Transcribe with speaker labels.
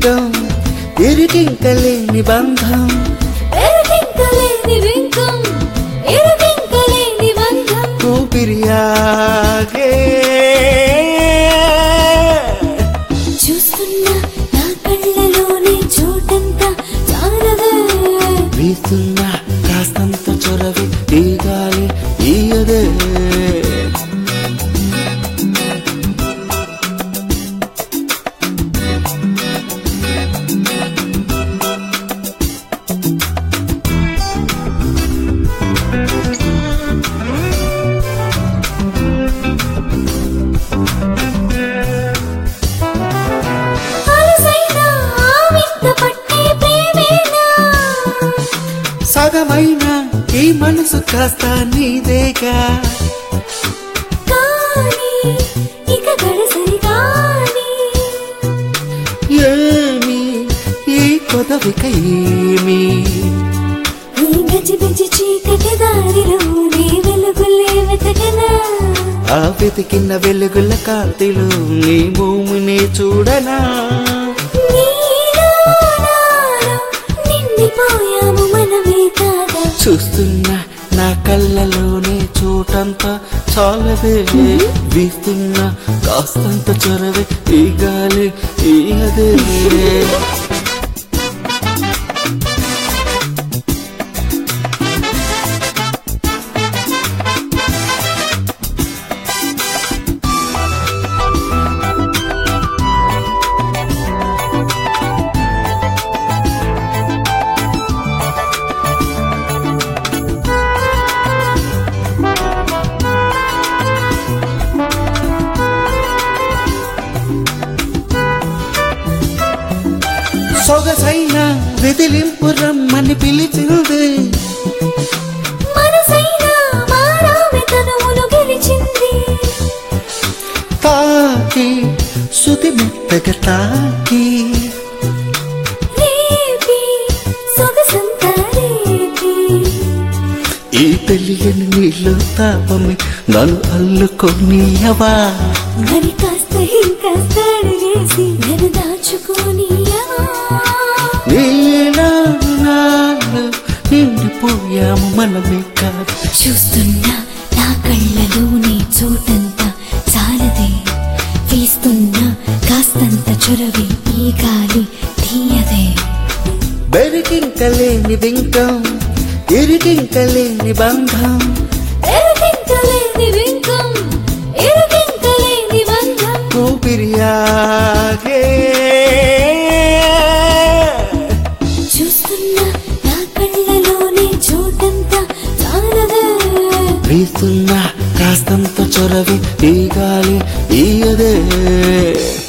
Speaker 1: వింకం ఎరికింకలేని బంధం
Speaker 2: ఎరుకింకలేని వింకం ఎరుకింకలేని బంధం
Speaker 1: ఊపిరియాగే
Speaker 2: చూస్తున్నా నా కళ్ళలోని చోటంతా చాలదే
Speaker 1: వీస్తున్న కాస్తంత చొరవి ఈ గాలి ఈయదే
Speaker 2: అలసైన ఆవింత పట్టే ప్రేమేనా
Speaker 1: సగమైన ఈ మనసు కాస్త నీదేగా
Speaker 2: కానీ ఇక గడసరి కానీ
Speaker 1: ఏమి ఈ కొదవిక ఏమి
Speaker 2: ఈ గజిబిజి చీకటి దారిలో నీ వెలుగులే వెతకనా
Speaker 1: ఆ వెతికిన వెలుగుల కాంతిలో నీ భూమిని చూడనా
Speaker 2: నీలో నాలో నిండిపోయాము మనమే కాదా
Speaker 1: చూస్తున్నా నా కళ్ళలోనే చోటంతా చాలదే వీస్తున్నా కాస్తంత చొరవే ఈ గాలి ఈ అదే సొగసైన వెదిలింపు రమ్మని పిలిచింది
Speaker 2: మనసైన మారామె తనువులు గెలిచింది
Speaker 1: తాకి శుతి మెత్తగా తాకి
Speaker 2: రేపి సొగసంతా రేపి
Speaker 1: ఈ తెలియని నీళ్ళు తాపమి నన్ను అల్లుకొనియవా
Speaker 2: మరి కాస్త ఇంకాస్త అడిగేసి నన్ను దాచుకోనియవా
Speaker 1: నీలా నాలో నిండిపోయాము మనమే కాదు
Speaker 2: చూస్తున్నా నా కళ్ళలోని చోటంతా చాలదే వీస్తున్నా కాస్తంత చొరవి ఈ గాలి తీయదే
Speaker 1: బెరికింకలేని వింకం ఇరికింకలేని బంధం
Speaker 2: ఎరుకింకలేని వింకం ఎరుకింకలేని బంధం
Speaker 1: ఊపిరియాగే
Speaker 2: చూస్తున్నా నా కళ్ళలోని చోటంతా చాలదే
Speaker 1: వీస్తున్నా కాస్తంత చొరవి ఈ గాలి ఈయదే